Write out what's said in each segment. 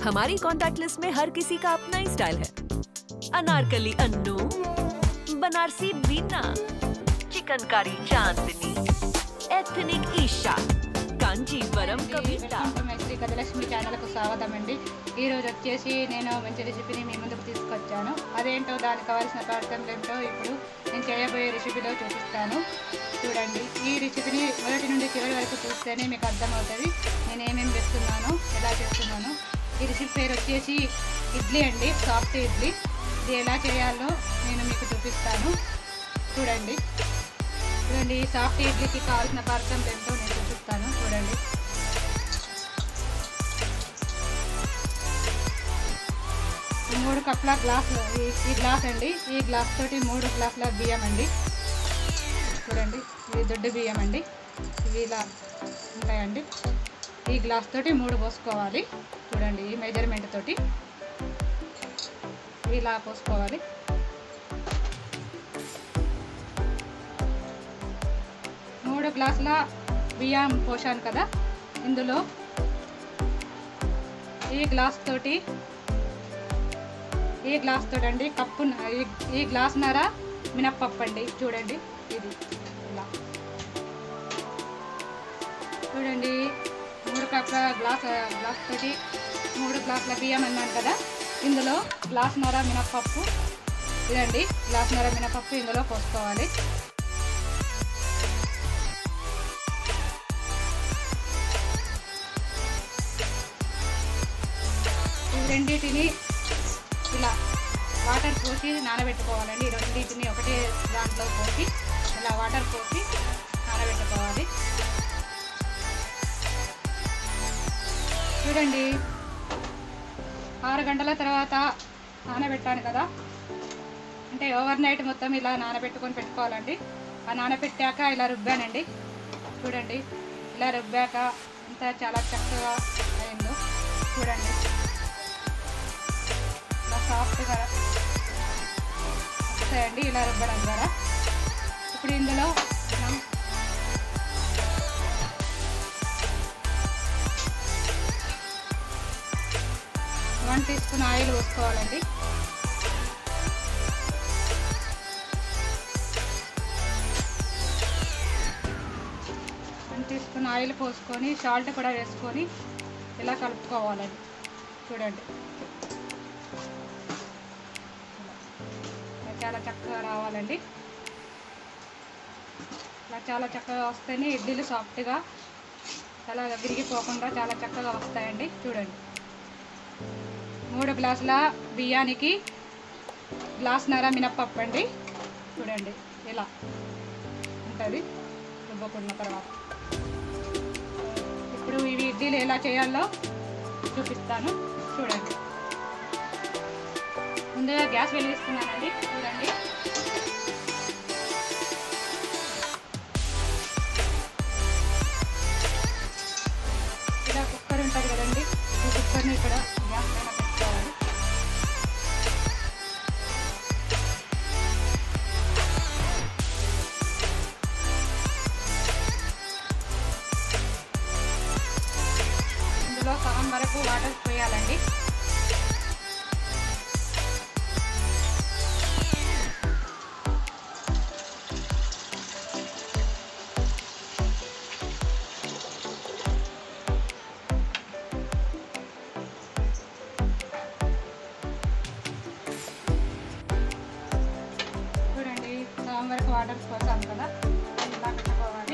हमारी contact list में हर किसी का अपना ही स्टाइल है Anarkali Annu Banarasi Bina Chikankari Chandni ethnic Isha Kanjeevaram Kavita welcome to my Shri Gajalakshmi ఛానల్కు స్వాగతం అండి ఈరోజు వచ్చేసి నేను మంచి రెసిపీని మీ ముందుకు తీసుకొచ్చాను అదేంటో దానికి కావాల్సిన పదార్థాలు ఏంటో ఇప్పుడు నేను చేయబోయే రెసిపీలో చూపిస్తాను చూడండి ఈ రెసిపీని మొదటి నుండి చివరి వరకు చూస్తేనే మీకు అర్థమవుతుంది నేను ఏమేమి చేస్తున్నాను ఎలా చేస్తున్నాను ఈ రెసిపీ పేరు వచ్చేసి ఇడ్లీ అండి సాఫ్ట్ ఇడ్లీ ఇది ఎలా చేయాలో నేను మీకు చూపిస్తాను చూడండి చూడండి ఈ సాఫ్ట్ ఇడ్లీకి కావాల్సిన పదార్థం ఏంటో నేను చూపిస్తాను చూడండి ఈ మూడు కప్ల గ్లాస్ ఈ- ఈ గ్లాస్ అండి ఈ గ్లాస్ తోటి మూడు గ్లాసుల బియ్యం అండి చూడండి ఇవి దొడ్డు బియ్యం అండి ఇవి ఇలా ఉంటాయండి ఈ గ్లాస్ తోటి మూడు పోసుకోవాలి చూడండి ఈ మెజర్మెంట్ తోటి ఇవి ఇలా పోసుకోవాలి మూడు గ్లాసుల బియ్యం పోసాను కదా ఇందులో ఈ గ్లాస్ తోటి ఈ గ్లాస్ తోటి అండి కప్పు ఈ- ఈ గ్లాస్ నర మినప్పప్పు అండి చూడండి ఇది ఇలా చూడండి మూడు కప్పుల గ్లాస్ గ్లాస్ తోటి మూడు గ్లాసుల బియ్యం అన్నాను కదా ఇందులో గ్లాస్ నర మినప్పప్పు ఇదండి గ్లాస్ నర మినపప్పు ఇందులో పోసుకోవాలి ఈ రెండింటిని ఇలా వాటర్ పోసి నానబెట్టుకోవాలండి ఈ రెండింటిని ఒకటే దాంట్లో పోసి ఇలా వాటర్ పోసి నానబెట్టుకోవాలి చూడండి ఆరు గంటల తర్వాత నానబెట్టాను కదా అంటే ఓవర్ నైట్ మొత్తం ఇలా నానబెట్టుకొని పెట్టుకోవాలండి ఆ నానబెట్టాక ఇలా రుబ్బానండి చూడండి ఇలా రుబ్బాక అంతా చాలా చక్కగా అయిందో చూడండి ఇలా సాఫ్ట్గా వస్తాయండి ఇలా రుబ్బడం ద్వారా ఇప్పుడు ఇందులో మనం వన్ టీ స్పూన్ ఆయిల్ పోసుకోవాలండి వన్ టీ స్పూన్ ఆయిల్ పోసుకొని సాల్ట్ కూడా వేసుకొని ఇలా కలుపుకోవాలండి చూడండి ఇలా చాలా చక్కగా రావాలండి ఇలా చాలా చక్కగా వస్తేనే ఇడ్లీలు సాఫ్ట్గా చాలా విరిగిపోకుండా చాలా చక్కగా వస్తాయండి చూడండి మూడు గ్లాసుల బియ్యానికి గ్లాస్ నర మినప్పప్పు అండి చూడండి ఇలా ఉంటుంది రుబ్బకున్న తర్వాత ఇప్పుడు ఇవి ఇడ్లీలు ఎలా చేయాలో చూపిస్తాను చూడండి ముందుగా గ్యాస్ వెలిగిస్తున్నానండి చూడండి ఇలా కుక్కర్ ఉంటుంది కదండి ఈ కుక్కర్ని ఇక్కడ గ్యాస్ పైన పెట్టుకోవాలి ఇందులో సగం వరకు వాటర్ పోయాలండి చూడండి సగం వరకు వాటర్ పోసాం కదా ఇలా పెట్టుకోవాలి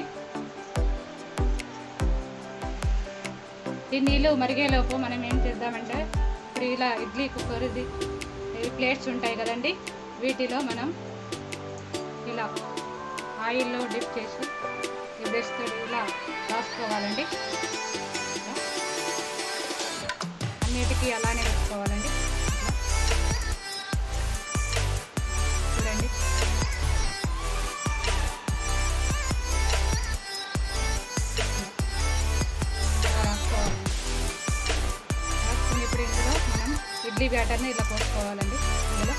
ఈ నీళ్ళు మరిగేలోపు మనం ఏం చేద్దామంటే ఇప్పుడు ఇలా ఇడ్లీ కుక్కర్ ఇది ఈ ప్లేట్స్ ఉంటాయి కదండి వీటిలో మనం ఇలా ఆయిల్లో డిప్ చేసి ఈ బ్రష్తో ఇలా రాసుకోవాలండి ఇలా. అన్నిటికీ అలానే వేసుకోవాలండి ఇట్లా. చూడండి ఇలా రాసుకోవాలి రాసుకుని ఇప్పుడు ఇందులో మనం ఇడ్లీ బ్యాటర్ని ఇలా పోసుకోవాలండి ఇందులో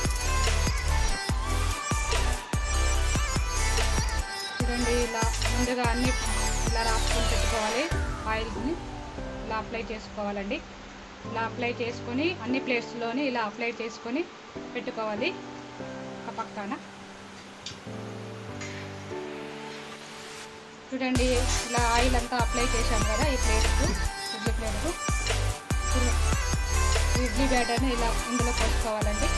చూడండి ఇలా ముందుగా అన్ని ఇలా రాసుకొని పెట్టుకోవాలి ఆయిల్ని ఇలా అప్లై చేసుకోవాలండి ఇలా అప్లై చేసుకొని అన్ని ప్లేట్స్లోని ఇలా అప్లై చేసుకొని పెట్టుకోవాలి ఒక పక్కన చూడండి ఇలా ఆయిల్ అంతా అప్లై చేశాం కదా ఈ ప్లేట్కు ఇడ్లీ ప్లేట్కు ఇప్పుడు ఈ ఇడ్లీ బ్యాటర్ని ఇలా ఇందులో పోసుకోవాలండి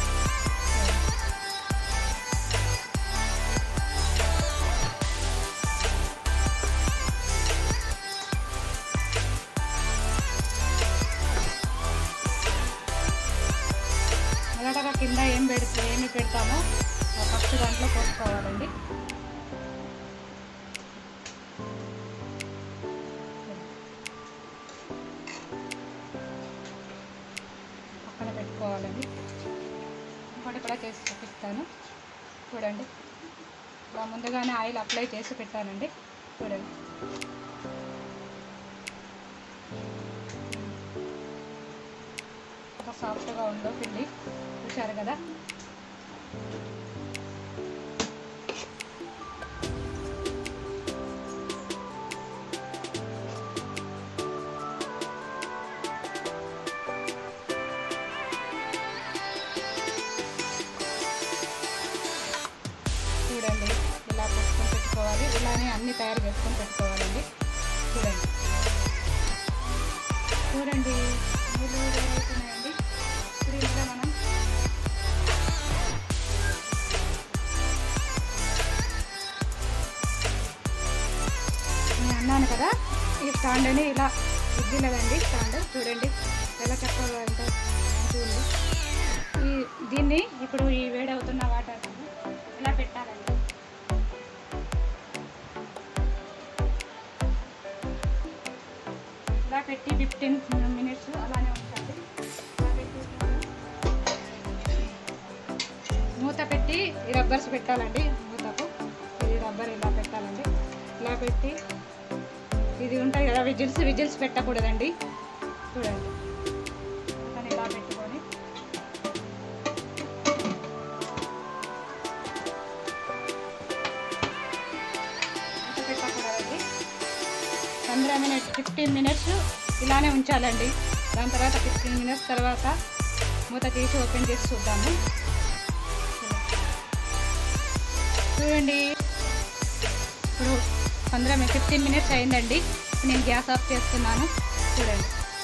మొదటగా కింద ఏం పెడితే ఏమి పెడతామో ఆ ఫస్ట్ దాంట్లో పోసుకోవాలండి పక్కన పెట్టుకోవాలండి ఇంకోటి కూడా చేసి చూపిస్తాను చూడండి ఇలా ముందుగానే ఆయిల్ అప్లై చేసి పెట్టానండి చూడండి ఎంత సాఫ్ట్గా ఉందో పిండి చూశారు కదా చూడండి ఇలా పెట్టుకొని పెట్టుకోవాలి ఇలానే అన్ని తయారు చేసుకొని పెట్టుకోవాలండి చూడండి చూడండి నీళ్ళు వేగుతున్నాయండి ఇప్పుడు ఇందులో మనం నేను అన్నాను కదా ఈ స్టాండ్ అని ఇలా ఇద్దిలేదండి స్టాండ్ చూడండి ఎలా చక్కగా ఎంత మంచిగా ఉంది ఈ దీన్ని ఇప్పుడు ఈ వేడవుతున్న వాటర్ ఇలా పెట్టాలండి ఇలా పెట్టి ఫిఫ్టీన్ మినిట్స్ అలానే ఉంచాలి ఇలా పెట్టి మూత పెట్టి ఈ రబ్బర్స్ పెట్టాలండి మూతకు ఇది రబ్బర్ ఇలా పెట్టాలండి ఇలా పెట్టి ఇది ఉంటాయి కదా విజిల్స్ విజిల్స్ పెట్టకూడదండి చూడండి కానీ ఇలా పెట్టుకొని మూత పెట్టకూడదండి పంద్రా మినిట్స్ ఫిఫ్టీన్ మినిట్స్ ఇలానే ఉంచాలండి దాని తర్వాత ఫిఫ్టీన్ మినిట్స్ తర్వాత మూత తీసి ఓపెన్ చేసి చూద్దాము చూడండి ఇప్పుడు పంద్రా ఫిఫ్టీన్ మినిట్స్ అయిందండి ఇప్పుడు నేను గ్యాస్ ఆఫ్ చేస్తున్నాను చూడండి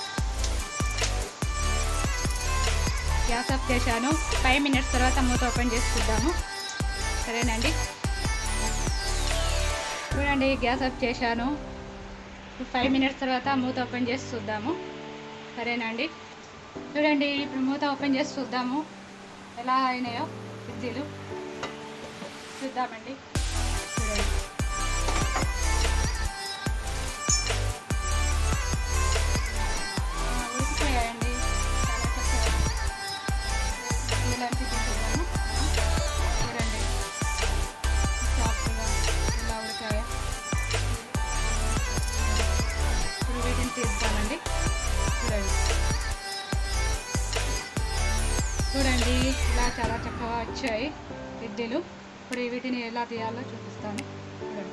గ్యాస్ ఆఫ్ చేశాను ఫైవ్ మినిట్స్ తర్వాత మూత ఓపెన్ చేసి చూద్దాము సరేనండి చూడండి గ్యాస్ ఆఫ్ చేశాను ఫైవ్ మినిట్స్ తర్వాత మూత ఓపెన్ చేసి చూద్దాము సరేనండి చూడండి ఇప్పుడు మూత ఓపెన్ చేసి చూద్దాము ఎలా అయినాయో ఇడ్లీలు చూద్దామండి చూడండి ఆ, ఉడికిపోయాయండి చాలా చక్కగా ఇందులోంచి తీసుకుందాము చూడండి సాఫ్ట్గా ఇలా ఉడికాయో ఇప్పుడు వీటిని తీస్తామండి చూడండి చూడండి ఇలా చాలా చక్కగా వచ్చాయి ఇడ్లీలు ఇప్పుడు వీటిని ఎలా తీయాలో చూపిస్తాను చూడండి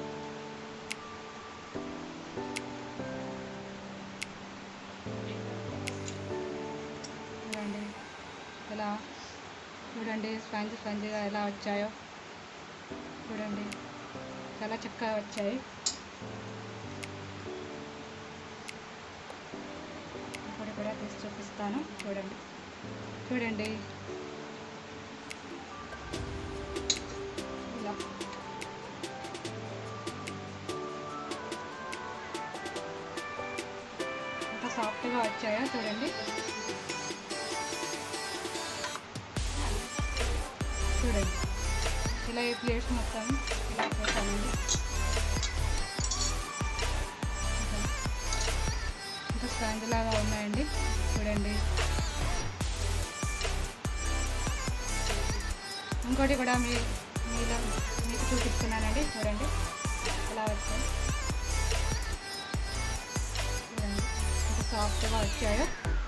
చూడండి ఇలా చూడండి స్పంజ్ స్పంజ్గా ఎలా వచ్చాయో చూడండి చాలా చక్కగా వచ్చాయి ఇప్పుడు కూడా తీసి చూపిస్తాను చూడండి చూడండి ఇలా ఎంత సాఫ్ట్గా వచ్చాయో చూడండి చూడండి ఇలా ఈ ప్లేట్స్ మొత్తం ఇలా పెట్టానండి ఇంకా స్పాంజ్ లాగా ఉన్నాయండి చూడండి ఇంకోటి కూడా మీ మీలో మీకు చూపిస్తున్నానండి చూడండి ఎలా వచ్చాయి చూడండి ఎంత సాఫ్ట్గా వచ్చాయో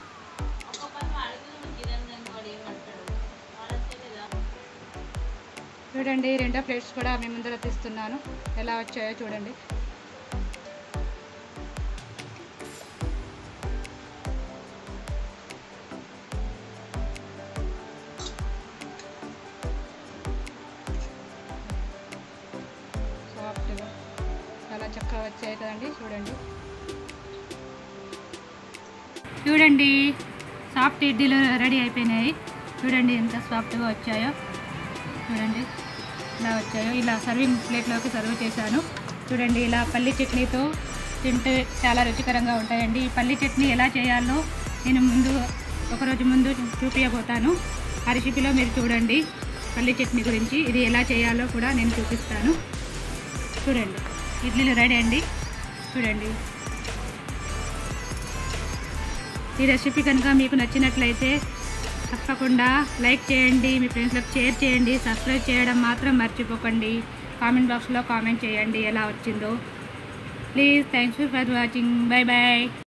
చూడండి రెండో ప్లేట్స్ కూడా మీ ముందర తీస్తున్నాను ఎలా వచ్చాయో చూడండి వచ్చాయి కదండి చూడండి చూడండి సాఫ్ట్ ఇడ్లీలు రెడీ అయిపోయినాయి చూడండి ఎంత సాఫ్ట్గా వచ్చాయో చూడండి ఇలా వచ్చాయో ఇలా సర్వింగ్ ప్లేట్లోకి సర్వ్ చేశాను చూడండి ఇలా పల్లి చట్నీతో తింటే చాలా రుచికరంగా ఉంటాయండి ఈ పల్లి చట్నీ ఎలా చేయాలో నేను ముందు ఒకరోజు ముందు చూపించబోతాను ఆ రెసిపీలో మీరు చూడండి పల్లి చట్నీ గురించి ఇది ఎలా చేయాలో కూడా నేను చూపిస్తాను చూడండి ఇడ్లీలు రెడీ అండి చూడండి ఈ రెసిపీ కనుక మీకు నచ్చినట్లయితే తప్పకుండా లైక్ చేయండి మీ ఫ్రెండ్స్లకు షేర్ చేయండి సబ్స్క్రైబ్ చేయడం మాత్రం మర్చిపోకండి కామెంట్ బాక్స్లో కామెంట్ చేయండి ఎలా వచ్చిందో please thanks for watching bye bye